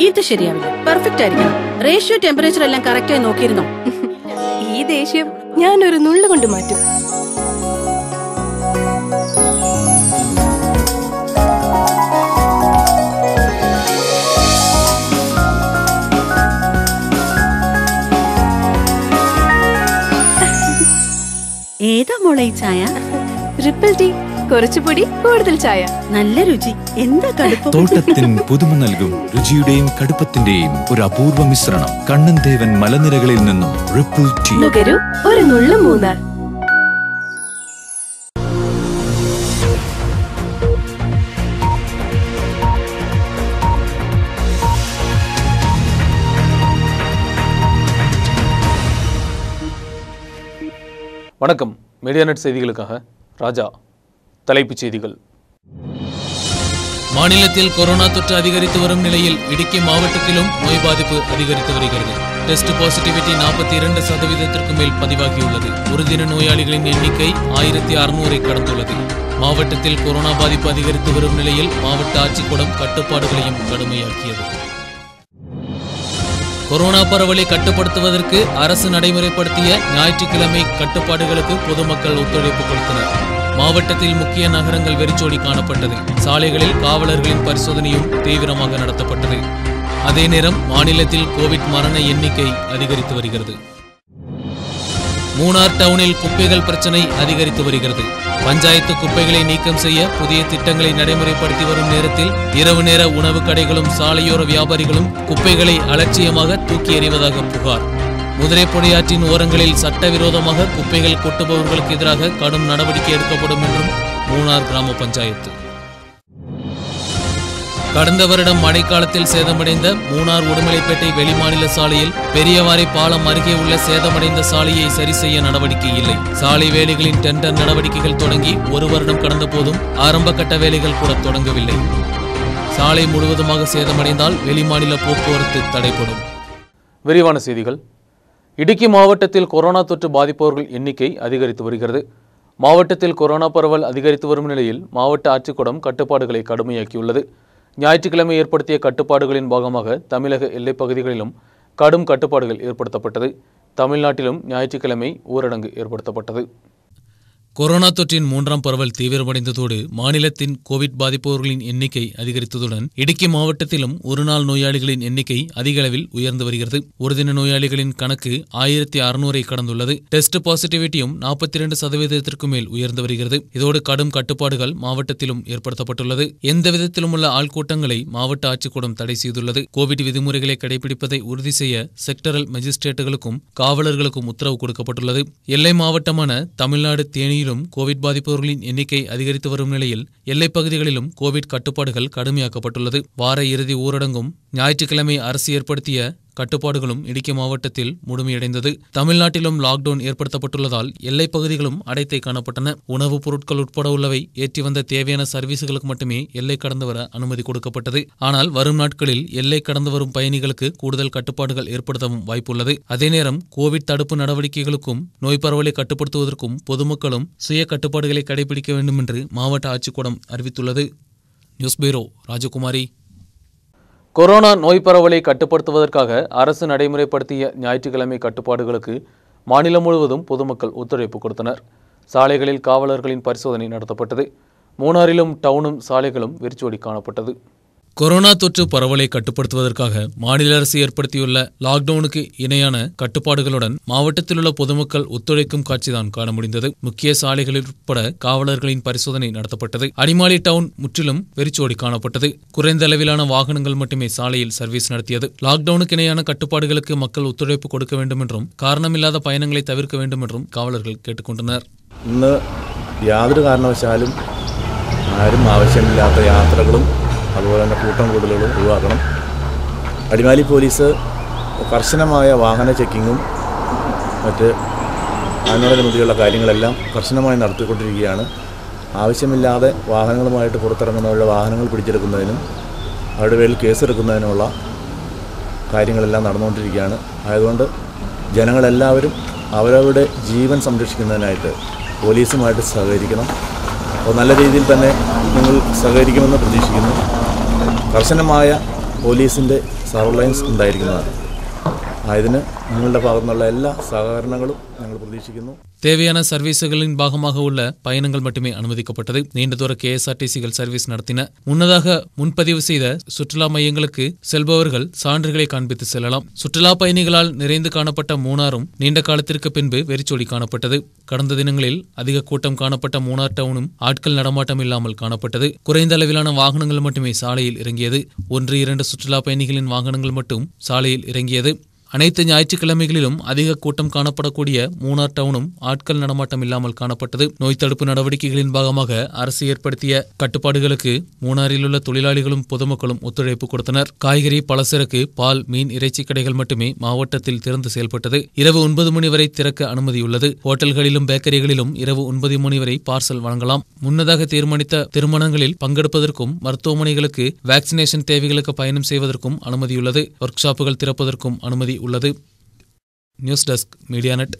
ഇത് ശരിയാവില്ല പെർഫെക്റ്റ് ആയിരിക്കണം റേഷ്യോ ടെമ്പറേച്ചർ എല്ലാം കറക്റ്റ് ആയി നോക്കിയിരുന്നോ ഈ ദേഷ്യം ഞാൻ ഒരു നുള്ളു കൊണ്ട് മാറ്റും ഏതാ മോളെ ഈ ചായ ട്രിപ്പിൾ ടീ കുറച്ചു പൊടി കൂടുതൽ ചായ നല്ല രുചി എന്താ കടുപ്പം തോട്ടത്തിൻ പുതുമ നൽകും രുചിയുടെയും കടുപ്പത്തിന്റെയും ഒരു അപൂർവ മിശ്രണം കണ്ണൻ ദേവൻ മലനിരകളിൽ നിന്നും റിപ്പിൾ ടീ നുകരു ഒരു നുള്ളു മൂന്നാർ வணக்கம் மீடியாநெட் செய்திகளுக்காக ராஜா தலைப்புச் செய்திகள் மாநிலத்தில் கொரோனா தொற்று அதிகரித்து வரும் நிலையில் இடுக்கி மாவட்டத்திலும் நோய் பாதிப்பு அதிகரித்து வருகிறது டெஸ்ட் பாசிட்டிவிட்டி நாற்பத்தி இரண்டு சதவீதத்திற்கு மேல் பதிவாகியுள்ளது ஒரு தின நோயாளிகளின் எண்ணிக்கை ஆயிரத்தி அறுநூறை கடந்துள்ளது மாவட்டத்தில் கொரோனா பாதிப்பு அதிகரித்து வரும் நிலையில் மாவட்ட ஆட்சிக்கூடம் கட்டுப்பாடுகளையும் கடுமையாக்கியது கொரோனா பரவலை கட்டுப்படுத்துவதற்கு அரசு நடைமுறைப்படுத்திய ஞாயிற்றுக்கிழமை கட்டுப்பாடுகளுக்கு பொதுமக்கள் ஒத்துழைப்பு கொடுத்தனர் மாவட்டத்தில் முக்கிய நகரங்கள் வெறிச்சோடி காணப்பட்டது சாலைகளில் காவலர்களின் பரிசோதனையும் தீவிரமாக நடத்தப்பட்டது அதே நேரம் மாநிலத்தில் கோவிட் மரண எண்ணிக்கை அதிகரித்து வருகிறது மூணார் டவுனில் குப்பைகள் பிரச்சனை அதிகரித்து வருகிறது பஞ்சாயத்து குப்பைகளை நீக்கம் செய்ய புதிய திட்டங்களை நடைமுறைப்படுத்தி வரும் நேரத்தில் இரவு நேர உணவு கடைகளும் சாலையோர வியாபாரிகளும் குப்பைகளை அலட்சியமாக தூக்கி எறிவதாக புகார் முதிரைப்பொடியாற்றின் ஓரங்களில் சட்டவிரோதமாக குப்பைகள் கொட்டுபவர்களுக்கு எதிராக கடும் நடவடிக்கை எடுக்கப்படும் என்றும் மூணார் கிராம பஞ்சாயத்து கடந்த வருடம் மழைக்காலத்தில் சேதமடைந்த மூணார் உடுமலைப்பேட்டை வெளிமாநில சாலையில் பெரியவாரை பாலம் அருகே உள்ள சேதமடைந்த சாலையை சரி செய்ய நடவடிக்கை இல்லை சாலை வேலைகளின் டெண்டர் நடவடிக்கைகள் தொடங்கி ஒரு வருடம் கடந்த போதும் ஆரம்ப கட்ட வேலைகள் கூட தொடங்கவில்லை சாலை முழுவதுமாக சேதமடைந்தால் வெளிமாநில போக்குவரத்து தடைப்படும் விரிவான செய்திகள் இடுக்கி மாவட்டத்தில் கொரோனா தொற்று பாதிப்பவர்கள் எண்ணிக்கை அதிகரித்து வருகிறது மாவட்டத்தில் கொரோனா பரவல் அதிகரித்து வரும் நிலையில் மாவட்ட ஆட்சிக்கூடம் கட்டுப்பாடுகளை கடுமையாக்கியுள்ளது ஞாயிற்றுக்கிழமை ஏற்படுத்திய கட்டுப்பாடுகளின் பாகமாக தமிழக எல்லைப் பகுதிகளிலும் கடும் கட்டுப்பாடுகள் ஏற்படுத்தப்பட்டது தமிழ்நாட்டிலும் ஞாயிற்றுக்கிழமை ஊரடங்கு ஏற்படுத்தப்பட்டது கொரோனா தொற்றின் மூன்றாம் பரவல் தீவிரமடைந்ததோடு மாநிலத்தின் கோவிட் பாதிப்பவர்களின் எண்ணிக்கை அதிகரித்ததுடன் இடுக்கி மாவட்டத்திலும் ஒருநாள் நோயாளிகளின் எண்ணிக்கை அதிக அளவில் உயர்ந்து வருகிறது ஒரு தின நோயாளிகளின் கணக்கு ஆயிரத்தி அறுநூறை கடந்துள்ளது டெஸ்ட் பாசிட்டிவிட்டியும் நாற்பத்தி இரண்டு சதவீதத்திற்கு மேல் உயர்ந்து வருகிறது இதோடு கடும் கட்டுப்பாடுகள் மாவட்டத்திலும் ஏற்படுத்தப்பட்டுள்ளது எந்த விதத்திலும் உள்ள ஆள்கூட்டங்களை மாவட்ட ஆட்சிக்கூடம் தடை செய்துள்ளது கோவிட் விதிமுறைகளை கடைபிடிப்பதை உறுதி செய்ய செக்டரல் மேஜிஸ்ட்ரேட்டுகளுக்கும் காவலர்களுக்கும் உத்தரவு கொடுக்கப்பட்டுள்ளது எல்லை மாவட்டமான தமிழ்நாடு தேனியிலும் கோவிட் பாதிப்பவர்களின் எண்ணிக்கை அதிகரித்து வரும் நிலையில் எல்லைப் பகுதிகளிலும் கோவிட் கட்டுப்பாடுகள் கடுமையாக்கப்பட்டுள்ளது வார இறுதி ஊரடங்கும் ஞாயிற்றுக்கிழமை அரசு ஏற்படுத்திய கட்டுப்பாடுகளும் இடுக்கி மாவட்டத்தில் முழுமையடைந்தது தமிழ்நாட்டிலும் லாக்டவுன் ஏற்படுத்தப்பட்டுள்ளதால் எல்லைப் பகுதிகளும் அடைத்தே காணப்பட்டன உணவுப் பொருட்கள் உட்பட உள்ளவை ஏற்றி வந்த தேவையான சர்வீசுகளுக்கு மட்டுமே எல்லை கடந்து வர அனுமதி கொடுக்கப்பட்டது ஆனால் வரும் நாட்களில் எல்லை கடந்து வரும் பயணிகளுக்கு கூடுதல் கட்டுப்பாடுகள் ஏற்படுத்தவும் வாய்ப்புள்ளது அதே நேரம் கோவிட் தடுப்பு நடவடிக்கைகளுக்கும் நோய் பரவலை கட்டுப்படுத்துவதற்கும் பொதுமக்களும் சுய கட்டுப்பாடுகளை கடைபிடிக்க வேண்டும் என்று மாவட்ட ஆட்சிக்கூடம் அறிவித்துள்ளது நியூஸ் பீரோ ராஜகுமாரி கொரோனா நோய் பரவலை கட்டுப்படுத்துவதற்காக அரசு நடைமுறைப்படுத்திய ஞாயிற்றுக்கிழமை கட்டுப்பாடுகளுக்கு மாநிலம் முழுவதும் பொதுமக்கள் ஒத்துழைப்பு கொடுத்தனர் சாலைகளில் காவலர்களின் பரிசோதனை நடத்தப்பட்டது மூணாறிலும் டவுனும் சாலைகளும் வெறிச்சோடி காணப்பட்டது கொரோனா தொற்று பரவலை கட்டுப்படுத்துவதற்காக மாநில அரசு ஏற்படுத்தியுள்ள லாக்டவுனுக்கு இணையான கட்டுப்பாடுகளுடன் மாவட்டத்தில் உள்ள பொதுமக்கள் ஒத்துழைக்கும் காட்சிதான் காண முடிந்தது முக்கிய சாலைகளில் உட்பட காவலர்களின் பரிசோதனை நடத்தப்பட்டது அடிமாலி டவுன் முற்றிலும் வெறிச்சோடி காணப்பட்டது குறைந்த அளவிலான வாகனங்கள் மட்டுமே சாலையில் சர்வீஸ் நடத்தியது லாக்டவுனுக்கு இணையான கட்டுப்பாடுகளுக்கு மக்கள் ஒத்துழைப்பு கொடுக்க வேண்டும் என்றும் காரணமில்லாத பயணங்களை தவிர்க்க வேண்டும் என்றும் காவலர்கள் கேட்டுக்கொண்டனர் ഇന്ന് യാതൊരു കാരണവശാലും ആരും ആവശ്യമില്ലാത്ത യാത്രകളും അതുപോലെ തന്നെ കൂട്ടം കൂടുതലുകളും ഒഴിവാക്കണം അടിമാലി പോലീസ് കർശനമായ വാഹന ചെക്കിങ്ങും മറ്റ് അതിനോടനുമതിയുള്ള കാര്യങ്ങളെല്ലാം കർശനമായി നടത്തിക്കൊണ്ടിരിക്കുകയാണ് ആവശ്യമില്ലാതെ വാഹനങ്ങളുമായിട്ട് പുറത്തിറങ്ങുന്നവരുടെ വാഹനങ്ങൾ പിടിച്ചെടുക്കുന്നതിനും അവരുടെ പേരിൽ കേസെടുക്കുന്നതിനുമുള്ള കാര്യങ്ങളെല്ലാം നടന്നുകൊണ്ടിരിക്കുകയാണ് ആയതുകൊണ്ട് ജനങ്ങളെല്ലാവരും അവരവരുടെ ജീവൻ സംരക്ഷിക്കുന്നതിനായിട്ട് പോലീസുമായിട്ട് സഹകരിക്കണം അപ്പോൾ നല്ല രീതിയിൽ തന്നെ നിങ്ങൾ സഹകരിക്കുമെന്ന് പ്രതീക്ഷിക്കുന്നു കർശനമായ പോലീസിൻ്റെ സർവൈലൻസ് ഉണ്ടായിരിക്കുന്നതാണ് ആയതിന് നിങ്ങളുടെ ഭാഗത്തു നിന്നുള്ള എല്ലാ സഹകരണങ്ങളും ഞങ്ങൾ പ്രതീക്ഷിക്കുന്നു தேவையான சர்வீസുகளின் பாகமாக உள்ள பயணங்கள் மட்டுமே அனுமதிக்கப்பட்டது நீண்ட தூர கேஎஸ்ஆர்டிசிகள் சர்வீஸ் நடத்தின முன்னதாக முன்பதிவு செய்த சுற்றுலா மையங்களுக்கு செல்பவர்கள் சான்றுகளை காண்பித்து செல்லலாம் சுற்றுலா பயணிகளால் நிறைந்து காணப்பட்ட மூணாரும் நீண்ட காலத்திற்கு பின்பு வெறிச்சோடி காணப்பட்டது கடந்த தினங்களில் அதிக கூட்டம் காணப்பட்ட மூணார் டவுனும் ஆட்கள் நடமாட்டம் இல்லாமல் காணப்பட்டது குறைந்த அளவிலான வாகனங்கள் மட்டுமே சாலையில் இறங்கியது ஒன்று இரண்டு சுற்றுலா பயணிகளின் வாகனங்கள் மட்டும் சாலையில் இறங்கியது அனைத்து ஞாயிற்றுக்கிழமைகளிலும் அதிக கூட்டம் காணப்படக்கூடிய மூணார் டவுனும் ஆட்கள் நடமாட்டம் இல்லாமல் காணப்பட்டது நோய் தடுப்பு நடவடிக்கைகளின் பாகமாக அரசு ஏற்படுத்திய கட்டுப்பாடுகளுக்கு மூணாரில் உள்ள தொழிலாளிகளும் பொதுமக்களும் ஒத்துழைப்பு கொடுத்தனர் காய்கறி பலசரக்கு பால் மீன் இறைச்சி கடைகள் மட்டுமே மாவட்டத்தில் திறந்து செயல்பட்டது இரவு ஒன்பது மணி வரை திறக்க அனுமதியுள்ளது ஹோட்டல்களிலும் பேக்கரிகளிலும் இரவு ஒன்பது மணி வரை பார்சல் வழங்கலாம் முன்னதாக தீர்மானித்த திருமணங்களில் பங்கெடுப்பதற்கும் மருத்துவமனைகளுக்கு வேக்சினேஷன் தேவைகளுக்கு பயணம் செய்வதற்கும் அனுமதியுள்ளது ஒர்க் ஷாப்புகள் திறப்பதற்கும் அனுமதி உள்ளது நியூஸ் டெஸ்க் மீடியாநெட்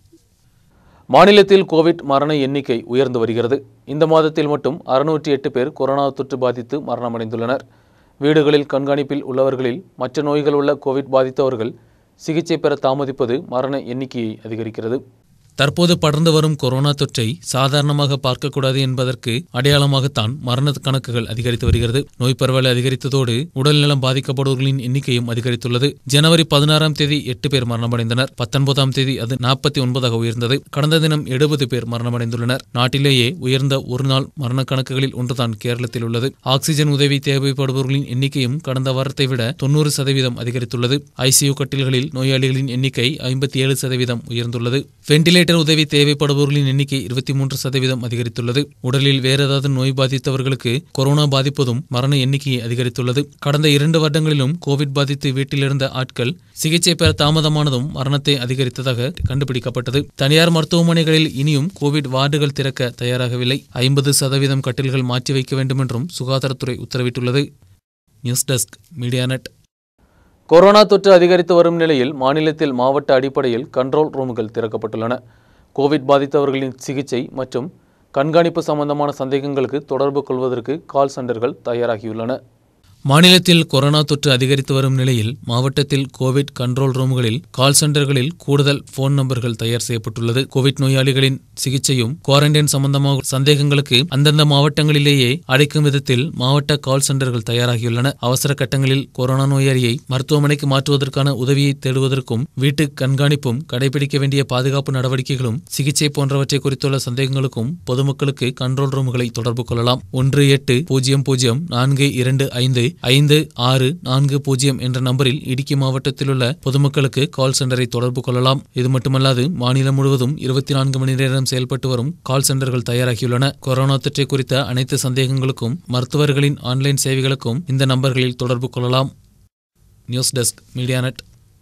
மாநிலத்தில் கோவிட் மரண எண்ணிக்கை உயர்ந்து வருகிறது இந்த மாதத்தில் மட்டும் அறுநூற்றி எட்டு பேர் கொரோனா தொற்று பாதித்து மரணமடைந்துள்ளனர் வீடுகளில் கண்காணிப்பில் உள்ளவர்களில் மற்ற நோய்கள் உள்ள கோவிட் பாதித்தவர்கள் சிகிச்சை பெற தாமதிப்பது மரண எண்ணிக்கையை அதிகரிக்கிறது தற்போது படர்ந்து வரும் கொரோனா தொற்றை சாதாரணமாக பார்க்கக்கூடாது என்பதற்கு அடையாளமாகத்தான் மரண கணக்குகள் அதிகரித்து வருகிறது நோய் பரவல் அதிகரித்ததோடு உடல்நலம் பாதிக்கப்படுவர்களின் எண்ணிக்கையும் அதிகரித்துள்ளது ஜனவரி பதினாறாம் தேதி எட்டு பேர் மரணமடைந்தனர் பத்தொன்பதாம் தேதி அது நாற்பத்தி ஒன்பதாக உயர்ந்தது கடந்த தினம் எழுபது பேர் மரணமடைந்துள்ளனர் நாட்டிலேயே உயர்ந்த ஒரு நாள் மரண கணக்குகளில் ஒன்றுதான் கேரளத்தில் உள்ளது ஆக்சிஜன் உதவி தேவைப்படுபவர்களின் எண்ணிக்கையும் கடந்த வாரத்தை விட தொண்ணூறு சதவீதம் அதிகரித்துள்ளது ஐசியு கட்டில்களில் நோயாளிகளின் எண்ணிக்கை ஐம்பத்தி ஏழு சதவீதம் உயர்ந்துள்ளது வெண்டிலேட்டர் உதவி தேவைப்படுபவர்களின் எண்ணிக்கை இருபத்தி மூன்று சதவீதம் அதிகரித்துள்ளது உடலில் வேற ஏதாவது நோய் பாதித்தவர்களுக்கு கொரோனா பாதிப்பதும் மரண எண்ணிக்கையை அதிகரித்துள்ளது கடந்த இரண்டு வருடங்களிலும் கோவிட் பாதித்து வீட்டில் இருந்த ஆட்கள் சிகிச்சை பெற தாமதமானதும் மரணத்தை அதிகரித்ததாக கண்டுபிடிக்கப்பட்டது தனியார் மருத்துவமனைகளில் இனியும் கோவிட் வார்டுகள் திறக்க தயாராகவில்லை ஐம்பது சதவீதம் கட்டில்கள் மாற்றி வைக்க வேண்டும் என்றும் சுகாதாரத்துறை உத்தரவிட்டுள்ளது நியூஸ் டெஸ்க் மீடியாநெட் கொரோனா தொற்று அதிகரித்து வரும் நிலையில் மாநிலத்தில் மாவட்ட அடிப்படையில் கண்ட்ரோல் ரூம்கள் திறக்கப்பட்டுள்ளன கோவிட் பாதித்தவர்களின் சிகிச்சை மற்றும் கண்காணிப்பு சம்பந்தமான சந்தேகங்களுக்கு தொடர்பு கொள்வதற்கு கால் சென்டர்கள் தயாராகியுள்ளன மாநிலத்தில் கொரோனா தொற்று அதிகரித்து வரும் நிலையில் மாவட்டத்தில் கோவிட் கண்ட்ரோல் ரூம்களில் கால் சென்டர்களில் கூடுதல் போன் நம்பர்கள் தயார் செய்யப்பட்டுள்ளது கோவிட் நோயாளிகளின் சிகிச்சையும் குவாரண்டைன் சம்பந்தமாக சந்தேகங்களுக்கு அந்தந்த மாவட்டங்களிலேயே அழைக்கும் விதத்தில் மாவட்ட கால் சென்டர்கள் தயாராகியுள்ளன அவசர கட்டங்களில் கொரோனா நோயாளியை மருத்துவமனைக்கு மாற்றுவதற்கான உதவியை தேடுவதற்கும் வீட்டு கண்காணிப்பும் கடைபிடிக்க வேண்டிய பாதுகாப்பு நடவடிக்கைகளும் சிகிச்சை போன்றவற்றை குறித்துள்ள சந்தேகங்களுக்கும் பொதுமக்களுக்கு கண்ட்ரோல் ரூம்களை தொடர்பு கொள்ளலாம் ஒன்று எட்டு பூஜ்ஜியம் பூஜ்ஜியம் நான்கு இரண்டு ஐந்து ஐந்து ஆறு நான்கு பூஜ்ஜியம் என்ற நம்பரில் இடுக்கி மாவட்டத்தில் உள்ள பொதுமக்களுக்கு கால் சென்டரை தொடர்பு கொள்ளலாம் இது மட்டுமல்லாது மாநிலம் முழுவதும் இருபத்தி நான்கு மணி நேரம் செயல்பட்டு வரும் கால் சென்டர்கள் தயாராகியுள்ளன கொரோனா தொற்றை குறித்த அனைத்து சந்தேகங்களுக்கும் மருத்துவர்களின் ஆன்லைன் சேவைகளுக்கும் இந்த நம்பர்களில் தொடர்பு கொள்ளலாம் நியூஸ் டெஸ்க் மீடியாநெட்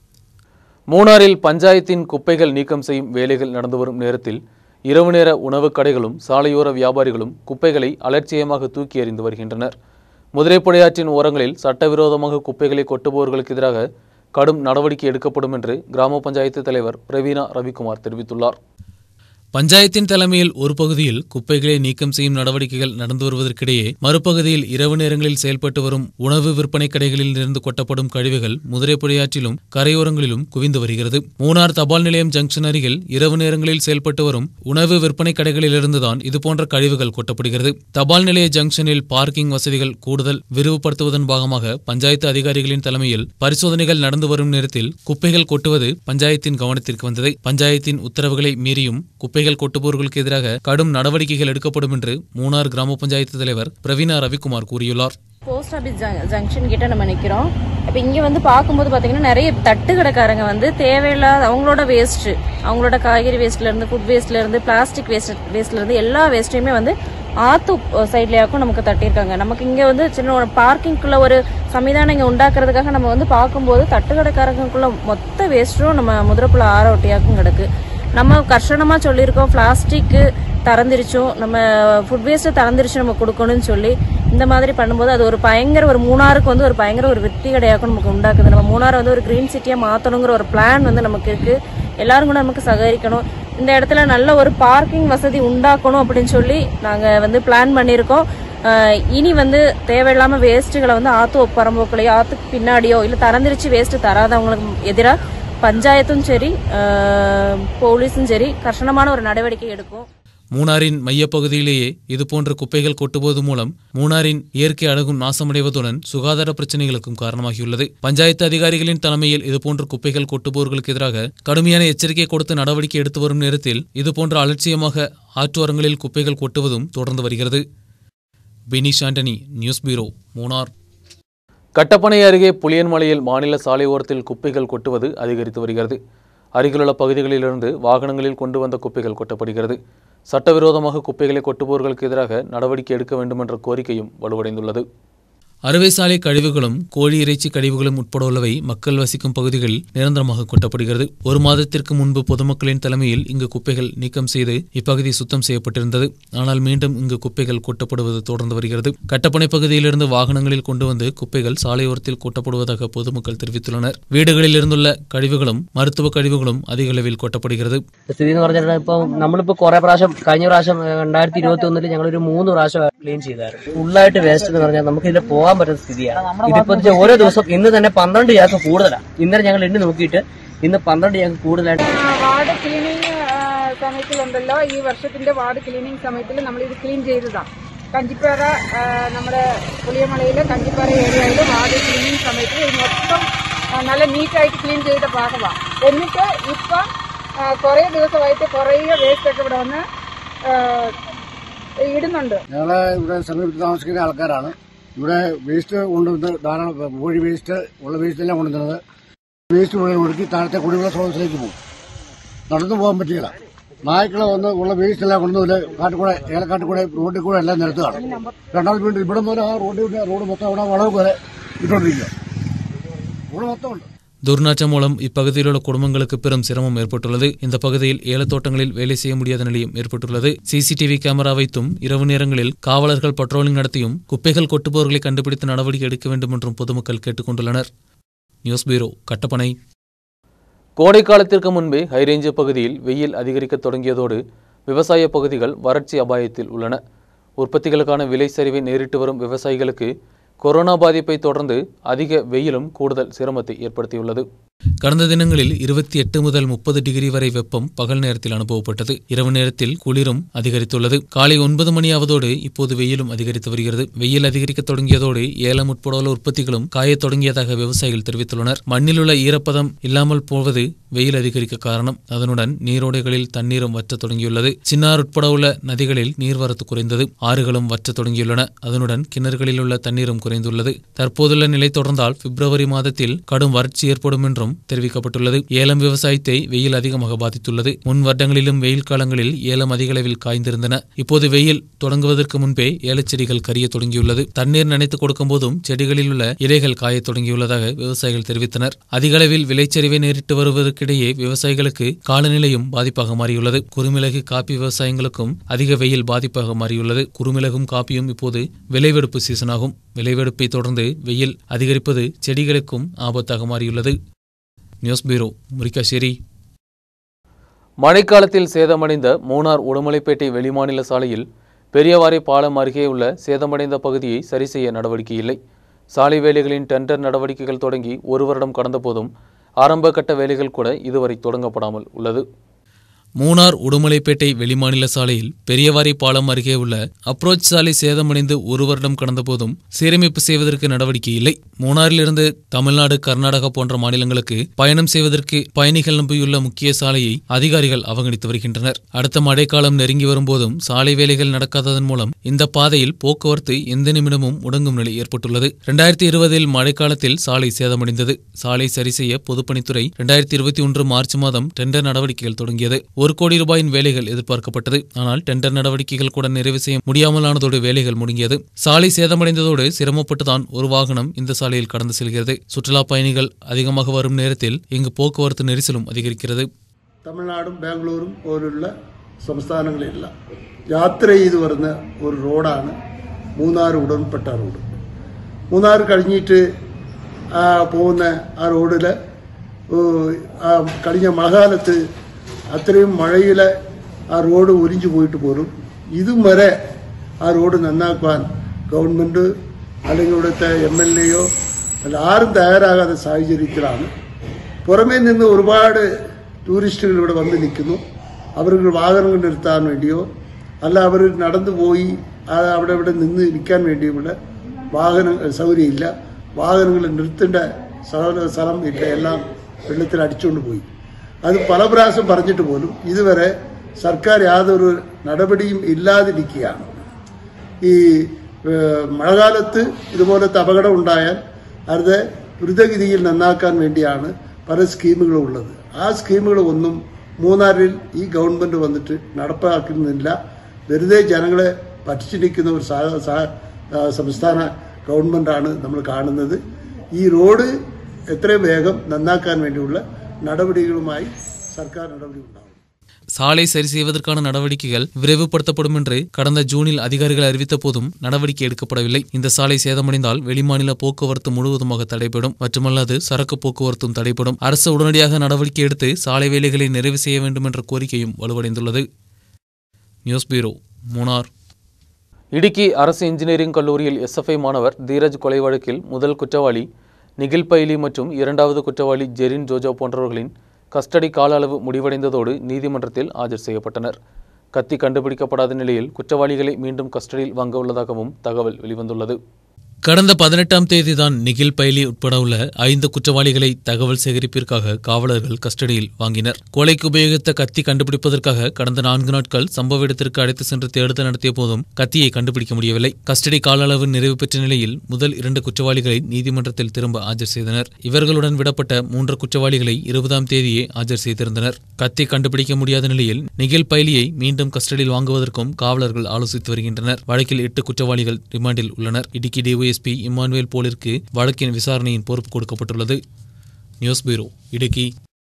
மூணாறில் பஞ்சாயத்தின் குப்பைகள் நீக்கம் செய்யும் வேலைகள் நடந்து வரும் நேரத்தில் இரவு நேர உணவுக் கடைகளும் சாலையோர வியாபாரிகளும் குப்பைகளை அலட்சியமாக தூக்கி எறிந்து வருகின்றனர் முதிரைப்படையாற்றின் ஓரங்களில் சட்டவிரோதமாக குப்பைகளை கொட்டுபவர்களுக்கு எதிராக கடும் நடவடிக்கை எடுக்கப்படும் என்று கிராம பஞ்சாயத்து தலைவர் பிரவீனா ரவிக்குமார் தெரிவித்துள்ளார் பஞ்சாயத்தின் தலைமையில் ஒரு பகுதியில் குப்பைகளை நீக்கம் செய்யும் நடவடிக்கைகள் நடந்து வருவதற்கிடையே மறுபகுதியில் இரவு நேரங்களில் செயல்பட்டு வரும் உணவு விற்பனை கடைகளில் இருந்து கொட்டப்படும் கழிவுகள் முதிரைப்புழையாற்றிலும் கரையோரங்களிலும் குவிந்து வருகிறது மூணார் தபால் நிலையம் ஜங்ஷன் அருகில் இரவு நேரங்களில் செயல்பட்டு வரும் உணவு விற்பனை கடைகளிலிருந்துதான் இதுபோன்ற கழிவுகள் கொட்டப்படுகிறது தபால் நிலைய ஜங்ஷனில் பார்க்கிங் வசதிகள் கூடுதல் விரிவுபடுத்துவதன் பாகமாக பஞ்சாயத்து அதிகாரிகளின் தலைமையில் பரிசோதனைகள் நடந்து வரும் நேரத்தில் குப்பைகள் கொட்டுவது பஞ்சாயத்தின் கவனத்திற்கு வந்தது பஞ்சாயத்தின் உத்தரவுகளை மீறியும் குப்பைகள் கொட்டுபவர்களுக்கு எதிராக கடும் நடவடிக்கைகள் எடுக்கப்படும் என்று மூணார் கிராம பஞ்சாயத்து தலைவர் பிரவீனா ரவிக்குமார் கூறியுள்ளார் போஸ்ட் ஆஃபீஸ் ஜங்- ஜங்ஷன் கிட்ட நம்ம நிக்கிறோம் இப்போ இங்க வந்து பார்க்கும்போது பாத்தீங்கன்னா நிறைய தட்டு கடைக்காரங்க வந்து தேவையில்லாத அவங்களோட வேஸ்ட் அவங்களோட காய்கறி வேஸ்ட்ல இருந்து ஃபுட் வேஸ்ட்ல இருந்து பிளாஸ்டிக் வேஸ்ட் வேஸ்ட்ல இருந்து எல்லா வேஸ்ட்டையுமே வந்து ஆத்து சைட்லயாக்கும் நமக்கு தட்டியிருக்காங்க நமக்கு இங்க வந்து சின்ன ஒரு பார்க்கிங்குள்ள ஒரு சமிதானம் இங்க உண்டாக்குறதுக்காக நம்ம வந்து பார்க்கும்போது தட்டு கடைக்காரங்களுக்குள்ள மொத்த வேஸ்ட்டும் நம்ம முதிரப்புல ஆற ஒட்டியாக்கும் கிடக்கு நம்ம கர்ஷனமா சொல்லியிருக்கோம் பிளாஸ்டிக்கு திறந்துருச்சோம் நம்ம ஃபுட் வேஸ்ட்டை திறந்துருச்சு நம்ம கொடுக்கணும்னு சொல்லி இந்த மாதிரி பண்ணும்போது அது ஒரு பயங்கர ஒரு மூணாருக்கு வந்து ஒரு பயங்கர ஒரு வெற்றி கடையாக்கும் நமக்கு உண்டாக்குது நம்ம மூணாரை வந்து ஒரு கிரீன் சிட்டியா மாத்தணுங்கிற ஒரு பிளான் வந்து நமக்கு இருக்கு எல்லாரும் கூட நமக்கு சககரிக்கணும் இந்த இடத்துல நல்ல ஒரு பார்க்கிங் வசதி உண்டாக்கணும் அப்படின்னு சொல்லி நாங்க வந்து பிளான் பண்ணியிருக்கோம் ஆஹ் இனி வந்து தேவையில்லாம வேஸ்ட்டுகளை வந்து ஆத்து பரம்போக்குலையோ ஆத்துக்கு பின்னாடியோ இல்ல திறந்திருச்சு வேஸ்ட் தராதவங்களுக்கு எதிராக பஞ்சாயத்தும் சரி ஆஹ் போலீஸும் சரி கர்ஷனமான ஒரு நடவடிக்கை எடுக்கும் மூணாரின் மையப்பகுதியிலேயே இதுபோன்ற குப்பைகள் கொட்டுவது மூலம் மூணாரின் இயற்கை அழகும் நாசமடைவதுடன் சுகாதார பிரச்சனைகளுக்கும் காரணமாகியுள்ளது பஞ்சாயத்து அதிகாரிகளின் தலைமையில் இதுபோன்ற குப்பைகள் கொட்டுபவர்களுக்கு எதிராக கடுமையான எச்சரிக்கை கொடுத்து நடவடிக்கை எடுத்து வரும் நேரத்தில் இதுபோன்ற அலட்சியமாக ஆற்றோரங்களில் குப்பைகள் கொட்டுவதும் தொடர்ந்து வருகிறது பெனிஷ் ஆண்டனி நியூஸ் பியூரோ மூணார் கட்டப்பனை அருகே புளியன்மலையில் மாநில சாலை ஓரத்தில் குப்பைகள் கொட்டுவது அதிகரித்து வருகிறது அருகிலுள்ள பகுதிகளிலிருந்து வாகனங்களில் கொண்டு வந்த குப்பைகள் கொட்டப்படுகிறது சட்டவிரோதமாக குப்பைகளை கொட்டுபவர்களுக்கு எதிராக நடவடிக்கை எடுக்க வேண்டும் என்ற கோரிக்கையும் வலுவடைந்துள்ளது அறுவை சாலை கழிவுகளும் கோழி இறைச்சி கழிவுகளும் உட்பட உள்ளவை மக்கள் வசிக்கும் பகுதிகளில் நிரந்தரமாக கொட்டப்படுகிறது ஒரு மாதத்திற்கு முன்பு பொதுமக்களின் தலைமையில் இங்கு குப்பைகள் நீக்கம் செய்து இப்பகுதி சுத்தம் செய்யப்பட்டிருந்தது ஆனால் மீண்டும் இங்கு குப்பைகள் கொட்டப்படுவது தொடர்ந்து வருகிறது கட்டப்பனை பகுதியிலிருந்து வாகனங்களில் கொண்டு வந்து குப்பைகள் சாலையோரத்தில் கொட்டப்படுவதாக பொதுமக்கள் தெரிவித்துள்ளனர் വീടുകളിൽ ഇരുന്നുള്ള കഴിവുകളും മരുത്തുവ കഴിവുകളും അധിക അളവിൽ കൊട്ടപ്പെടുகிறது സ്ഥിതി എന്ന് പറഞ്ഞാൽ ഇപ്പൊ നമ്മളിപ്പോ കുറെ പ്രാവശ്യം കഴിഞ്ഞ പ്രാവശ്യം ഏഹ്, രണ്ടായിരത്തി ഇരുപത്തി ഒന്നില് ഞങ്ങളൊരു മൂന്ന് പ്രാവശ്യം ക്ലീൻ ചെയ്തായിരുന്നു ഫുള്ളായിട്ട് വേസ്റ്റ് എന്ന് പറഞ്ഞാൽ നമുക്ക് ഇതിൽ പോകാൻ പറ്റുന്ന സ്ഥിതിയാണ് ഇതിപ്പോ വെച്ചാൽ ഓരോ ദിവസം ഇന്ന് തന്നെ പന്ത്രണ്ട് ചാക്ക് കൂടുതലാണ് ഇന്നലെ ഞങ്ങൾ എണ്ണി നോക്കിയിട്ട് ഇന്ന് പന്ത്രണ്ട് ചാക്ക് കൂടുതലായിട്ട് വാർഡ് ക്ലീനിങ് സമയത്തിലുണ്ടല്ലോ ഈ വർഷത്തിന്റെ വാർഡ് ക്ലീനിങ് സമയത്തിൽ നമ്മൾ ഇത് ക്ലീൻ ചെയ്തതാണ് കഞ്ചിപ്പാറ ആ, നമ്മുടെ പുളിയമലയിലെ കഞ്ചിപ്പാറ ഏരിയയിൽ വാർഡ് ക്ലീനിങ് സമയത്ത് ഇത് മൊത്തം ആ, നല്ല നീറ്റായിട്ട് ക്ലീൻ ചെയ്ത ഭാഗമാണ് എന്നിട്ട് ഇപ്പം ആ, കുറേ ദിവസമായിട്ട് കുറേ വേസ്റ്റ് ഒക്കെ ഇവിടെ വന്ന് ആ, ഇടുന്നുണ്ട് ഞങ്ങള് ഇവിടെ സമീപത്ത് താമസിക്കുന്ന ആൾക്കാരാണ് ഇവിടെ വേസ്റ്റ് കൊണ്ടുവന്ന് ധാരാളം കോഴി വേസ്റ്റ് ഉള്ള വേസ്റ്റ് എല്ലാം കൊണ്ടുവന്നത് വേസ്റ്റ് മുഴുവൻ ഒഴുക്കി താഴത്തെ കുടിവെള്ള സ്രോതസ്സിലേക്ക് പോകും നടന്നു പോകാൻ പറ്റില്ല നായ്ക്കളെ വന്ന് ഉള്ള വേസ്റ്റ് എല്ലാം കൊണ്ടുവന്ന് കാട്ടിക്കൂടെ ഏലക്കാട്ടിക്കൂടെ റോഡിൽ കൂടെ എല്ലാം നിരത്തുകയാണ് രണ്ടാമത് വീണ്ടും ഇവിടെ മുതൽ ആ റോഡിൽ റോഡ് മൊത്തം അവിടെ വളവ് വരെ ഇട്ടുകൊണ്ടിരിക്കുക ഇവിടെ മൊത്തം ഉണ്ട് துர்நாற்றம் மூலம் இப்பகுதியில் உள்ள குடும்பங்களுக்கு பெரும் சிரமம் ஏற்பட்டுள்ளது இந்த பகுதியில் ஏலத்தோட்டங்களில் வேலை செய்ய முடியாத நிலையும் ஏற்பட்டுள்ளது சிசிடிவி கேமரா வைத்தும் இரவு நேரங்களில் காவலர்கள் பட்ரோலிங் நடத்தியும் குப்பைகள் கொட்டுபவர்களை கண்டுபிடித்து நடவடிக்கை எடுக்க வேண்டும் என்றும் பொதுமக்கள் கேட்டுக் கொண்டுள்ளனர் நியூஸ் பியூரோ கட்டப்பனை கோடை காலத்திற்கு முன்பே ஹைரேஞ்சு பகுதியில் வெயில் அதிகரிக்கத் தொடங்கியதோடு விவசாய பகுதிகள் வறட்சி அபாயத்தில் உள்ளன உற்பத்திகளுக்கான விலை சரிவை நேரிட்டு வரும் விவசாயிகளுக்கு கொரோனா பாதிப்பை தொடர்ந்து அதிக வெயிலும் கூடுதல் சிரமத்தை ஏற்படுத்தியுள்ளது கடந்த தினங்களில் இருபத்தி எட்டு முதல் முப்பது டிகிரி வரை வெப்பம் பகல் நேரத்தில் அனுபவப்பட்டது இரவு நேரத்தில் குளிரும் அதிகரித்துள்ளது காலை ஒன்பது மணி ஆவதோடு இப்போது வெயிலும் அதிகரித்து வருகிறது வெயில் அதிகரிக்க தொடங்கியதோடு ஏலம் உட்பட உள்ள உற்பத்திகளும் காயத் தொடங்கியதாக விவசாயிகள் தெரிவித்துள்ளனர் மண்ணில் உள்ள ஈரப்பதம் இல்லாமல் போவது வெயில் அதிகரிக்க காரணம் அதனுடன் நீரோடைகளில் தண்ணீரும் வற்றத் தொடங்கியுள்ளது சின்னார் உட்பட உள்ள நதிகளில் நீர்வரத்து குறைந்தது ஆறுகளும் வற்றத் தொடங்கியுள்ளன அதனுடன் கிணறுகளில் உள்ள தண்ணீரும் குறைந்துள்ளது தற்போதுள்ள நிலை தொடர்ந்தால் பிப்ரவரி மாதத்தில் கடும் வறட்சி ஏற்படும் என்றும் தெரிவிக்கப்பட்டுள்ளது ஏலம் விவசாயத்தை வெயில் அதிகமாக பாதித்துள்ளது முன் வருடங்களிலும் வெயில் காலங்களில் ஏலம் அதிக அளவில் காய்ந்திருந்தன இப்போது வெயில் தொடங்குவதற்கு முன்பே ஏலச்செடிகள் கரிய தொடங்கியுள்ளது தண்ணீர் நனைத்து கொடுக்கும் போதும் செடிகளில் உள்ள இலைகள் காயத் தொடங்கியுள்ளதாக விவசாயிகள் தெரிவித்தனர் அதிக அளவில் விளைச்சரிவை நேரிட்டு வருவதற்கிடையே விவசாயிகளுக்கு காலநிலையும் பாதிப்பாக மாறியுள்ளது குறுமிளகு காப்பி விவசாயங்களுக்கும் அதிக வெயில் பாதிப்பாக மாறியுள்ளது குறுமிளகும் காப்பியும் இப்போது விளைவெடுப்பு சீசனாகும் விளைவெடுப்பை தொடர்ந்து வெயில் அதிகரிப்பது செடிகளுக்கும் ஆபத்தாக மாறியுள்ளது நியூஸ் பியூரோ முரிக்காஷேரி மழைக்காலத்தில் சேதமடைந்த மூணார் உடுமலைப்பேட்டை வெளிமாநில சாலையில் பெரியவாறை பாலம் அருகே உள்ள சேதமடைந்த பகுதியை சரி செய்ய நடவடிக்கை இல்லை சாலை வேலைகளின் டெண்டர் நடவடிக்கைகள் தொடங்கி ஒரு வருடம் கடந்த போதும் ஆரம்ப கட்ட வேலைகள் கூட இதுவரை தொடங்கப்படாமல் உள்ளது மூணார் உடுமலைப்பேட்டை வெளிமாநில சாலையில் பெரியவாரி பாலம் அருகே உள்ள அப்ரோச் சாலை சேதமடைந்து ஒரு வருடம் கடந்த போதும் சீரமைப்பு செய்வதற்கு நடவடிக்கை இல்லை மூணாரிலிருந்து தமிழ்நாடு கர்நாடகா போன்ற மாநிலங்களுக்கு பயணம் செய்வதற்கு பயணிகள் நம்பியுள்ள முக்கிய சாலையை அதிகாரிகள் அவகணித்து வருகின்றனர் அடுத்த மழைக்காலம் நெருங்கி வரும்போதும் சாலை வேலைகள் நடக்காததன் மூலம் இந்த பாதையில் போக்குவரத்து எந்த நிமிடமும் முடங்கும் நிலை ஏற்பட்டுள்ளது இரண்டாயிரத்தி இருபதில் மழைக்காலத்தில் சாலை சேதமடைந்தது சாலை சரி செய்ய பொதுப்பணித்துறை இரண்டாயிரத்தி இருபத்தி ஒன்று மார்ச் மாதம் டெண்டர் நடவடிக்கைகள் தொடங்கியது ஒரு கோடி ரூபாயின் வேலைகள் எதிர்பார்க்கப்பட்டது ஆனால் டெண்டர் நடவடிக்கைகள் கூட நிறைவு செய்ய முடியாமலானதோடு வேலைகள் முடங்கியது சாலை சேதமடைந்ததோடு சிரமப்பட்டுதான் ஒரு வாகனம் இந்த சாலையில் கடந்து செல்கிறது சுற்றுலா பயணிகள் அதிகமாக வரும் நேரத்தில் இங்கு போக்குவரத்து நெரிசலும் அதிகரிக்கிறது തമിഴ്നാടും ബാംഗ്ലൂരും പോലുള്ള സംസ്ഥാനങ്ങളിലെല്ലാം യാത്ര ചെയ്ത് വരുന്ന ഒരു റോഡാണ് മൂന്നാർ ഉടൻപ്പെട്ട റോഡ് മൂന്നാർ കഴിഞ്ഞിട്ട് ആ പോകുന്ന ആ റോഡിൽ ആ കഴിഞ്ഞ മഴക്കാലത്ത് അത്രയും മഴയിൽ ആ റോഡ് ഒലിഞ്ഞു പോയിട്ട് പോലും ഇതും വരെ ആ റോഡ് നന്നാക്കുവാൻ ഗവൺമെൻറ് അല്ലെങ്കിൽ ഇവിടുത്തെ എം എൽ എയോ അല്ല ആരും തയ്യാറാകാത്ത സാഹചര്യത്തിലാണ് പുറമേ നിന്ന് ഒരുപാട് ടൂറിസ്റ്റുകൾ ഇവിടെ വന്ന് നിൽക്കുന്നു അവർക്ക് വാഹനങ്ങൾ നിർത്താൻ വേണ്ടിയോ അല്ല അവർ നടന്നു പോയി ആ അവിടെ ഇവിടെ നിന്ന് നിൽക്കാൻ വേണ്ടി ഇവിടെ വാഹന സൗകര്യമില്ല വാഹനങ്ങൾ നിർത്തേണ്ട സ്ഥല- സ്ഥലം ഇല്ല എല്ലാം വെള്ളത്തിൽ അടിച്ചുകൊണ്ട് പോയി അത് പല പ്രാവശ്യം പറഞ്ഞിട്ട് പോലും ഇതുവരെ സർക്കാർ യാതൊരു നടപടിയും ഇല്ലാതിരിക്കുകയാണ് ഈ ഏഹ്, മഴക്കാലത്ത് ഇതുപോലത്തെ അപകടം ഉണ്ടായാൽ അത് ദ്രുതഗതിയിൽ നന്നാക്കാൻ വേണ്ടിയാണ് പല സ്കീമുകളും ഉള്ളത് ആ സ്കീമുകൾ ഒന്നും മൂന്നാറിൽ ഈ ഗവൺമെന്റ് വന്നിട്ട് നടപ്പാക്കുന്നില്ല വെറുതെ ജനങ്ങളെ പറ്റിച്ചിരിക്കുന്ന ഒരു സാ- സാ- ആ, സംസ്ഥാന ഗവൺമെന്റാണ് നമ്മൾ കാണുന്നത് ഈ റോഡ് എത്രയും വേഗം നന്നാക്കാൻ വേണ്ടിയുള്ള നടപടികളുമായി സർക്കാർ നടപടി ഉണ്ടാവും சாலை சரி செய்வதற்கான நடவடிக்கைகள் விரைவுபடுத்தப்படும் என்று கடந்த ஜூனில் அதிகாரிகள் அறிவித்த போதும் நடவடிக்கை எடுக்கப்படவில்லை இந்த சாலை சேதமடைந்தால் வெளிமாநில போக்குவரத்து முழுவதுமாக தடைபடும் மட்டுமல்லாது சரக்கு போக்குவரத்தும் தடைபடும் அரசு உடனடியாக நடவடிக்கை எடுத்து சாலை வேலைகளை நிறைவு செய்ய வேண்டும் என்ற கோரிக்கையும் வலுவடைந்துள்ளது நியூஸ் பியூரோ மூனார் இடுக்கி அரசு இன்ஜினியரிங் கல்லூரியில் எஸ்எஃப்ஐ மாணவர் தீரஜ் கொலை வழக்கில் முதல் குற்றவாளி நிகில் பைலி மற்றும் இரண்டாவது குற்றவாளி ஜெரின் ஜோஜோ போன்றவர்களின் கஸ்டடி கால அளவு முடிவடைந்ததோடு நீதிமன்றத்தில் ஆஜர் செய்யப்பட்டனர் கத்தி கண்டுபிடிக்கப்படாத நிலையில் குற்றவாளிகளை மீண்டும் கஸ்டடியில் வாங்க உள்ளதாகவும் தகவல் வெளிவந்துள்ளது கடந்த பதினெட்டாம் தேதி தான் நிகில் பைலி உட்பட உள்ள ஐந்து குற்றவாளிகளை தகவல் சேகரிப்பிற்காக காவலர்கள் கஸ்டடியில் வாங்கினர் கொலைக்கு உபயோகித்த கத்தி கண்டுபிடிப்பதற்காக கடந்த நான்கு நாட்கள் சம்பவ இடத்திற்கு அழைத்து சென்று தேடுதல் நடத்திய போதும் கத்தியை கண்டுபிடிக்க முடியவில்லை கஸ்டடி கால அளவு நிறைவு பெற்ற நிலையில் முதல் இரண்டு குற்றவாளிகளை நீதிமன்றத்தில் திரும்ப ஆஜர் செய்தனர் இவர்களுடன் விடப்பட்ட மூன்று குற்றவாளிகளை இருபதாம் தேதியே ஆஜர் செய்திருந்தனர் கத்தி கண்டுபிடிக்க முடியாத நிலையில் நிகில் பைலியை மீண்டும் கஸ்டடியில் வாங்குவதற்கும் காவலர்கள் ஆலோசித்து வருகின்றனர் வழக்கில் எட்டு குற்றவாளிகள் ரிமாண்டில் உள்ளனர் இடுக்கி டிஒஎஸ்பி இம்மானுவேல் போலிற்கு வழக்கின் விசாரணையின் பொறுப்பு கொடுக்கப்பட்டுள்ளது நியூஸ் பியூரோ இடுக்கி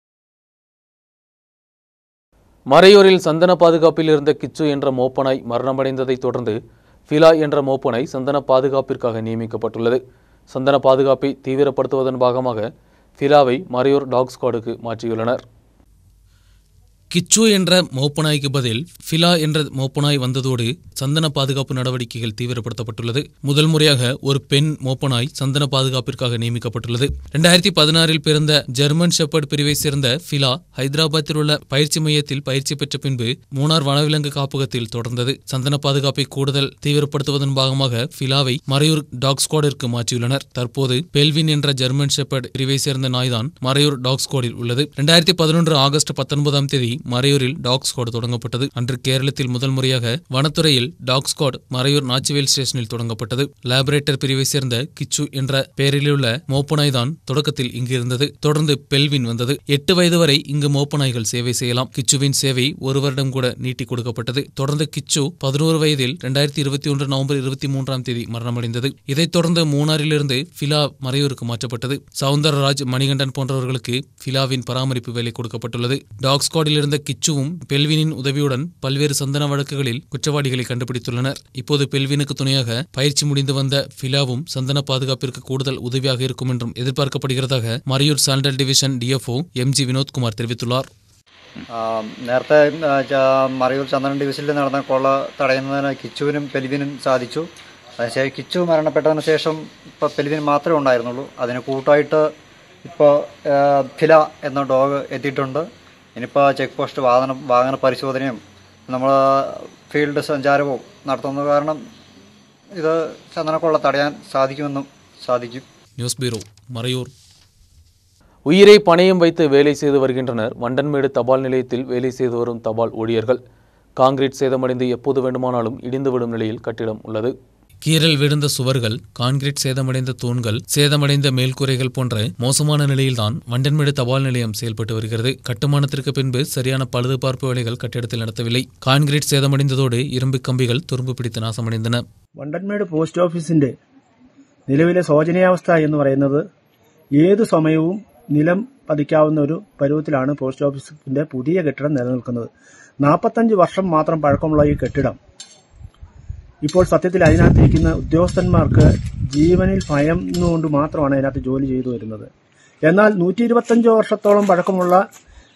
மறையூரில் சந்தன பாதுகாப்பில் இருந்த கிச்சு என்ற மோப்பனாய் மரணமடைந்ததைத் தொடர்ந்து ஃபிலா என்ற மோப்பனாய் சந்தன பாதுகாப்பிற்காக நியமிக்கப்பட்டுள்ளது சந்தன பாதுகாப்பை தீவிரப்படுத்துவதன் பாகமாக ஃபிலாவை மறையூர் டாக் ஸ்குவாடுக்கு மாற்றியுள்ளனர் கிச்சு என்ற மோப்பனாய்க்கு பதில் ஃபிலா என்ற மோப்பனாய் வந்ததோடு சந்தன பாதுகாப்பு நடவடிக்கைகள் தீவிரப்படுத்தப்பட்டுள்ளது முதல் முறையாக ஒரு பெண் மோப்பனாய் சந்தன பாதுகாப்பிற்காக நியமிக்கப்பட்டுள்ளது இரண்டாயிரத்தி பதினாறில் பிறந்த ஜெர்மன் ஷெப்பர்ட் பிரிவை சேர்ந்த ஃபிலா ஹைதராபாத்தில் உள்ள பயிற்சி மையத்தில் பயிற்சி பெற்ற பின்பு மூணார் வனவிலங்கு காப்பகத்தில் தொடர்ந்தது சந்தன பாதுகாப்பை கூடுதல் தீவிரப்படுத்துவதன் பாகமாக ஃபிலாவை மறையூர் டாக் ஸ்குவாடிற்கு மாற்றியுள்ளனர் தற்போது பெல்வின் என்ற ஜெர்மன் ஷெப்பர்ட் பிரிவை சேர்ந்த நாய்தான் மறையூர் டாக் ஸ்குவாடில் உள்ளது இரண்டாயிரத்தி பதினொன்று ஆகஸ்ட் பத்தொன்பதாம் தேதி மறையூரில் டாக் ஸ்குவாட் தொடங்கப்பட்டது அன்று கேரளத்தில் முதல் முறையாக வனத்துறையில் டாக் ஸ்குவாட் மறையூர் நாச்சிவேல் ஸ்டேஷனில் தொடங்கப்பட்டது லேபரேட்டர் பிரிவை சேர்ந்த கிச்சு என்ற பெயரிலுள்ள மோப்பனாய் தான் தொடக்கத்தில் இங்கு இருந்தது தொடர்ந்து பெல்வின் வந்தது எட்டு வயது வரை இங்கு மோப்பனாய்கள் சேவை செய்யலாம் கிச்சுவின் சேவை ஒரு வருடம் கூட நீட்டி கொடுக்கப்பட்டது தொடர்ந்து கிச்சு பதினோரு வயதில் இரண்டாயிரத்தி இருபத்தி ஒன்று நவம்பர் இருபத்தி மூன்றாம் தேதி மரணமடைந்தது இதைத் தொடர்ந்து மூணாரிலிருந்து ஃபிலா மறையூருக்கு மாற்றப்பட்டது சவுந்தரராஜ் மணிகண்டன் போன்றவர்களுக்கு ஃபிலாவின் பராமரிப்பு வேலை கொடுக்கப்பட்டுள்ளது டாக் ஸ்குவாடில் இருந்த கிச்சுவும் பெல்வினின் உதவியுடன் பல்வேறு சந்தன வழக்குகளில் குற்றவாளிகளை கண்டுபிடித்துள்ளனர் இப்போது பெல்வினுக்கு துணையாக பயிற்சி முடிந்து வந்த ஃபிலாவும் சந்தன பாதுகாப்பிற்கு கூடுதல் உதவியாக இருக்கும் என்றும் எதிர்பார்க்கப்படுகிறதாக Marayoor sandal division DFO M G Vinodkumar தெரிவித்துள்ளார் ആ, നേരത്തെ ആ, ച- മറയൂർ ചന്ദനം ഡിവിഷനിൽ നടന്ന കൊള്ള തടയുന്നതിന് കിച്ചുവിനും പെൽവിനും സാധിച്ചു അതിനുശേഷം കിച്ചു മരണപ്പെട്ടതിന് ശേഷം ഇപ്പോൾ പെൽവിൻ മാത്രമേ ഉണ്ടായിരുന്നുള്ളൂ അതിന് കൂട്ടായിട്ട് ഇപ്പോൾ ഫില എന്ന ഡോഗ് എത്തിയിട്ടുണ്ട് ഇനിയിപ്പോൾ ചെക്ക് പോസ്റ്റ് വാഹന വാഹന പരിശോധനയും നമ്മൾ ഫീൽഡ് സഞ്ചാരവും നടത്തുന്നത് കാരണം ഇത് ചന്ദനക്കൊള്ള തടയാൻ സാധിക്കുമെന്നും സാധിക്കും நியூஸ் பியூரோ மறையூர் உயிரை பணயம் வைத்து வேலை செய்து வருகின்றனர் வண்டன்மேடு தபால் நிலையத்தில் வேலை செய்து வரும் தபால் ஊழியர்கள் காங்கிரீட் சேதமடைந்து எப்போது வேண்டுமானாலும் இடிந்துவிடும் நிலையில் கட்டிடம் உள்ளது கீறல் விழுந்த சுவர்கள் கான்கிரீட் சேதமடைந்த தூண்கள் சேதமடைந்த மேல்கூரைகள் போன்ற மோசமான நிலையில்தான் வண்டன்மேடு தபால் நிலையம் செயல்பட்டு வருகிறது கட்டுமானத்திற்கு பின்பு சரியான பழுதுபார்ப்பு வேலைகள் கட்டிடத்தில் நடத்தவில்லை கான்கிரீட் சேதமடைந்ததோடு இரும்பு കമ്പികൾ തുരുമ്പ് പിടിത്ത് നാശമடைந்தன വണ്ടൻമേട് പോസ്റ്റ് ഓഫീസിന്റെ നിലവിലെ ശോചനീയാവസ്ഥ എന്ന് പറയുന്നത് ഏതു സമയവും നിലം പതിക്കാവുന്ന ഒരു പരുവത്തിലാണ് പോസ്റ്റ് ഓഫീസിന്റെ പുതിയ കെട്ടിടം നിലനിൽക്കുന്നത് നാൽപ്പത്തഞ്ച് വർഷം മാത്രം പഴക്കമുള്ള ഈ കെട്ടിടം ഇപ്പോൾ സത്യത്തിൽ അതിനകത്തിരിക്കുന്ന ഉദ്യോഗസ്ഥന്മാർക്ക് ജീവനിൽ ഭയന്നുകൊണ്ട് മാത്രമാണ് അതിനകത്ത് ജോലി ചെയ്തു വരുന്നത് എന്നാൽ നൂറ്റി ഇരുപത്തഞ്ച് വർഷത്തോളം പഴക്കമുള്ള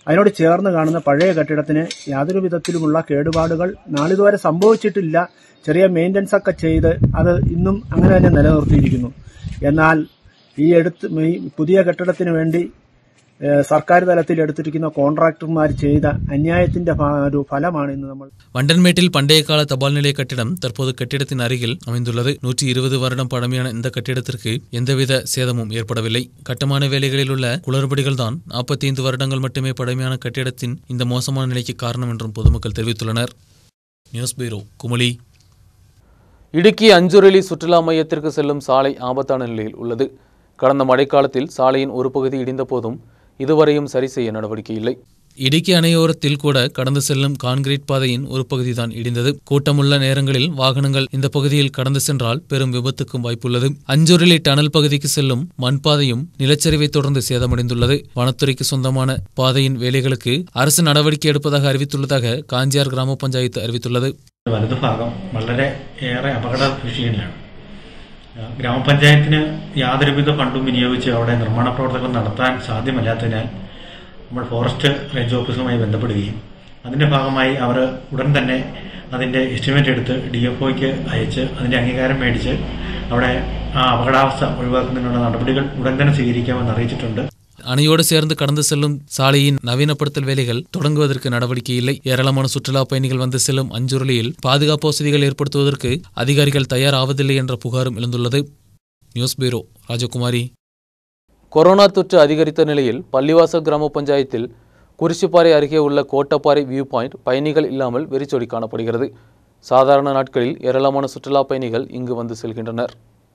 അതിനോട് ചേർന്ന് കാണുന്ന പഴയ കെട്ടിടത്തിന് യാതൊരു വിധത്തിലുമുള്ള കേടുപാടുകൾ നാളിതുവരെ സംഭവിച്ചിട്ടില്ല ചെറിയ മെയിൻ്റനൻസ് ഒക്കെ ചെയ്ത് അത് ഇന്നും അങ്ങനെ തന്നെ നിലനിർത്തിയിരിക്കുന്നു എന്നാൽ ഈ എടുത്ത് ഈ പുതിയ കെട്ടിടത്തിന് വേണ്ടി ഏഹ്, സർക്കാർ തലത്തിൽ എടുത്തിരിക്കുന്ന കോൺട്രാക്ടർമാർ ചെയ്ത അന്യായത്തിന്റെ ഭാ- ഒരു ഫലമാണ് ഇന്ന് നമ്മൾ வண்டன்மேட்டில் பண்டைய கால தபால் நிலைய கட்டிடம் தற்போது கட்டிடத்தின் அருகில் அமைந்துள்ளது நூற்றி இருபது வருடம் பழமையான இந்த கட்டிடத்திற்கு எந்தவித சேதமும் ஏற்படவில்லை கட்டுமான வேலைகளில் உள்ள குளறுபடிகள் தான் நாற்பத்தி ஐந்து வருடங்கள் மட்டுமே பழமையான கட்டிடத்தின் இந்த மோசமான நிலைக்கு காரணம் என்றும் பொதுமக்கள் தெரிவித்துள்ளனர் நியூஸ் பீரோ குமளி இடுக்கி அஞ்சுருளி சுற்றுலா மையத்திற்கு செல்லும் சாலை ஆபத்தான நிலையில் உள்ளது கடந்த மழைக்காலத்தில் சாலையின் ஒரு பகுதி இடிந்த போதும் இதுவரையும் சரி செய்ய நடவடிக்கை இல்லை இடுக்கி அணையோரத்தில் கூட கடந்து செல்லும் கான்கிரீட் பாதையின் ஒரு பகுதிதான் இடிந்தது கூட்டமுள்ள நேரங்களில் வாகனங்கள் இந்த பகுதியில் கடந்து சென்றால் பெரும் விபத்துக்கும் வாய்ப்புள்ளது அஞ்சுருளி டனல் பகுதிக்கு செல்லும் மண் பாதையும் நிலச்சரிவை தொடர்ந்து சேதமடைந்துள்ளது வனத்துறைக்கு சொந்தமான பாதையின் வேலைகளுக்கு அரசு நடவடிக்கை எடுப்பதாக அறிவித்துள்ளதாக காஞ்சியார் கிராம പഞ്ചായത്ത് അറിവിത്തുള്ളത് വലതുഭാഗം വളരെ ഏറെ അപകട ഭീഷണിയിലാണ് ആ, ഗ്രാമപഞ്ചായത്തിന് യാതൊരുവിധ ഫണ്ടും വിനിയോഗിച്ച് അവിടെ നിർമ്മാണ പ്രവർത്തനങ്ങൾ നടത്താൻ സാധ്യമല്ലാത്തതിനാൽ നമ്മൾ ഫോറസ്റ്റ് റേഞ്ച് ഓഫീസുമായി ബന്ധപ്പെടുകയും അതിന്റെ ഭാഗമായി അവർ ഉടൻ തന്നെ അതിന്റെ എസ്റ്റിമേറ്റ് എടുത്ത് ഡി എഫ് ഒക്ക് അയച്ച് അതിന്റെ അംഗീകാരം മേടിച്ച് അവിടെ ആ അപകടാവസ്ഥ ഒഴിവാക്കുന്നതിനുള്ള നടപടികൾ ഉടൻ തന്നെ സ്വീകരിക്കാമെന്ന് അറിയിച്ചിട്ടുണ്ട് அணையோடு சேர்ந்து கடந்து செல்லும் சாலையின் நவீனப்படுத்தல் வேலைகள் தொடங்குவதற்கு நடவடிக்கை இல்லை ஏராளமான சுற்றுலா பயணிகள் வந்து செல்லும் அஞ்சுருளியில் பாதுகாப்பு வசதிகள் ஏற்படுத்துவதற்கு அதிகாரிகள் தயாராவதில்லை என்ற புகாரும் எழுந்துள்ளது நியூஸ் பீரோ ராஜகுமாரி கொரோனா தொற்று அதிகரித்த நிலையில் பள்ளிவாசல் கிராம பஞ்சாயத்தில் குறிச்சிப்பாறை அருகே உள்ள கோட்டப்பாறை வியூ பாயிண்ட் பயணிகள் இல்லாமல் வெறிச்சொடி காணப்படுகிறது சாதாரண நாட்களில் ஏராளமான சுற்றுலா பயணிகள் இங்கு வந்து செல்கின்றனர்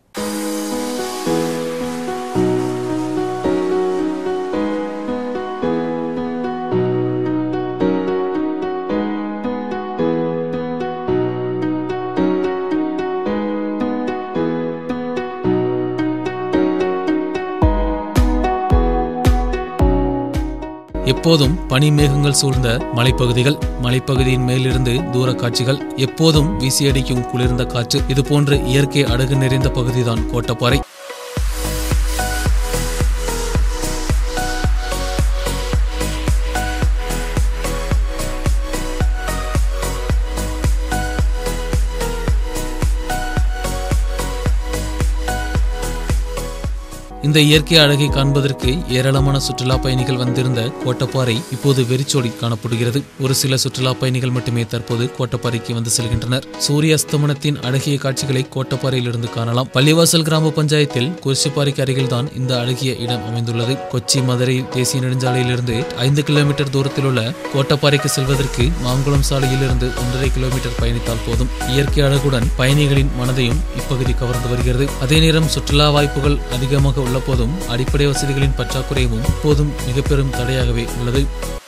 எப்போதும் பனி மேகங்கள் சூழ்ந்த மலைப்பகுதிகள் மலைப்பகுதியின் மேலிருந்து தூர காட்சிகள் எப்போதும் வீசியடிக்கும் குளிர்ந்த காற்று இதுபோன்ற இயற்கை அழகு நிறைந்த பகுதிதான் கோட்டப்பாறை இந்த இயற்கை அழகை காண்பதற்கு ஏராளமான சுற்றுலா பயணிகள் வந்திருந்த கோட்டப்பாறை இப்போது வெறிச்சோடி காணப்படுகிறது ஒரு சில சுற்றுலா பயணிகள் மட்டுமே தற்போது கோட்டப்பாறைக்கு வந்து செல்கின்றனர் சூரிய அஸ்தமனத்தின் அழகிய காட்சிகளை கோட்டப்பாறையிலிருந்து காணலாம் பள்ளிவாசல் கிராம பஞ்சாயத்தில் குறிச்சிப்பாறைக்கு அருகில்தான் இந்த அழகிய இடம் அமைந்துள்ளது கொச்சி மதுரை தேசிய நெடுஞ்சாலையிலிருந்து ஐந்து கிலோமீட்டர் தூரத்தில் உள்ள கோட்டப்பாறைக்கு செல்வதற்கு மாங்குளம் சாலையிலிருந்து ஒன்றரை கிலோமீட்டர் பயணித்தால் போதும் இயற்கை அழகுடன் பயணிகளின் மனதையும் இப்பகுதி கவர்ந்து வருகிறது அதே நேரம் சுற்றுலா வாய்ப்புகள் அதிகமாக உள்ள போதும் அடிப்படை வசதிகளின் பற்றாக்குறையும் போதும் மிக பெரும் தடையாகவே உள்ளது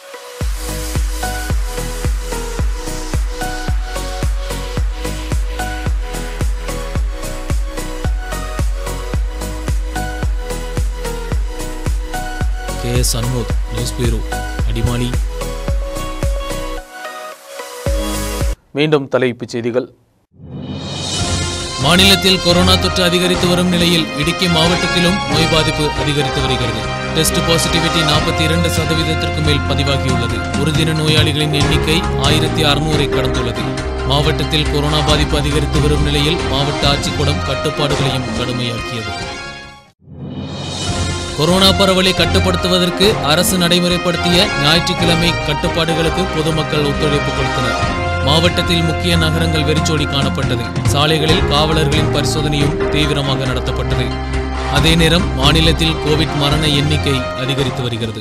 K S Anmod news bureau Adimali மீண்டும் தலைப்புச் செய்திகள் மாநிலத்தில் கொரோனா தொற்று அதிகரித்து வரும் நிலையில் இடுக்கி மாவட்டத்திலும் நோய் பாதிப்பு அதிகரித்து வருகிறது டெஸ்ட் பாசிட்டிவிட்டி நாற்பத்தி இரண்டு சதவீதத்திற்கு மேல் பதிவாகியுள்ளது ஒரு தின நோயாளிகளின் எண்ணிக்கை ஆயிரத்தி அறுநூறை கடந்துள்ளது மாவட்டத்தில் கொரோனா பாதிப்பு அதிகரித்து வரும் நிலையில் மாவட்ட ஆட்சிக்கூடம் கட்டுப்பாடுகளையும் கடுமையாக்கியது கொரோனா பரவலை கட்டுப்படுத்துவதற்கு அரசு நடைமுறைப்படுத்திய ஞாயிற்றுக்கிழமை கட்டுப்பாடுகளுக்கு பொதுமக்கள் ஒத்துழைப்பு கொடுத்தனர் மாவட்டத்தில் முக்கிய நகரங்கள் வெறிச்சோடி காணப்பட்டது சாலைகளில் காவலர்களின் பரிசோதனையும் தீவிரமாக நடத்தப்பட்டது அதே நேரம் மாநிலத்தில் கோவிட் மரண எண்ணிக்கை அதிகரித்து வருகிறது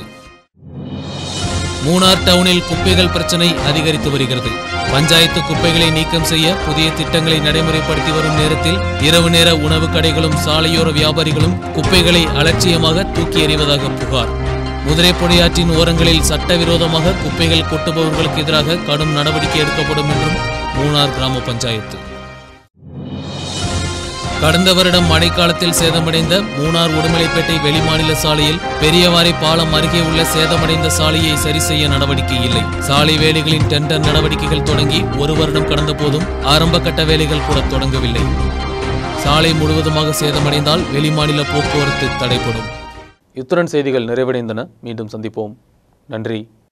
மூணார் டவுனில் குப்பைகள் பிரச்சனை அதிகரித்து வருகிறது பஞ்சாயத்து குப்பைகளை நீக்கம் செய்ய புதிய திட்டங்களை நடைமுறைப்படுத்தி வரும் நேரத்தில் இரவு நேர உணவு கடைகளும் சாலையோர வியாபாரிகளும் குப்பைகளை அலட்சியமாக தூக்கி எறிவதாக புகார் முதிரை பொடியாற்றின் ஓரங்களில் சட்டவிரோதமாக குப்பைகள் கொட்டுபவர்களுக்கு எதிராக கடும் நடவடிக்கை எடுக்கப்படும் என்றும் மூணார் கிராம பஞ்சாயத்து கடந்த வருடம் மழைக்காலத்தில் சேதமடைந்த மூணார் உடுமலைப்பேட்டை வெளிமாநில சாலையில் பெரியவாறை பாலம் அருகே உள்ள சேதமடைந்த சாலையை சரி செய்ய நடவடிக்கை இல்லை சாலை வேலைகளின் டெண்டர் நடவடிக்கைகள் தொடங்கி ஒரு வருடம் கடந்த போதும் ஆரம்ப கட்ட வேலைகள் கூட தொடங்கவில்லை சாலை முழுவதுமாக சேதமடைந்தால் வெளிமாநில போக்குவரத்து தடைப்படும் இத்துடன் செய்திகள் நிறைவடைந்தன மீண்டும் சந்திப்போம் நன்றி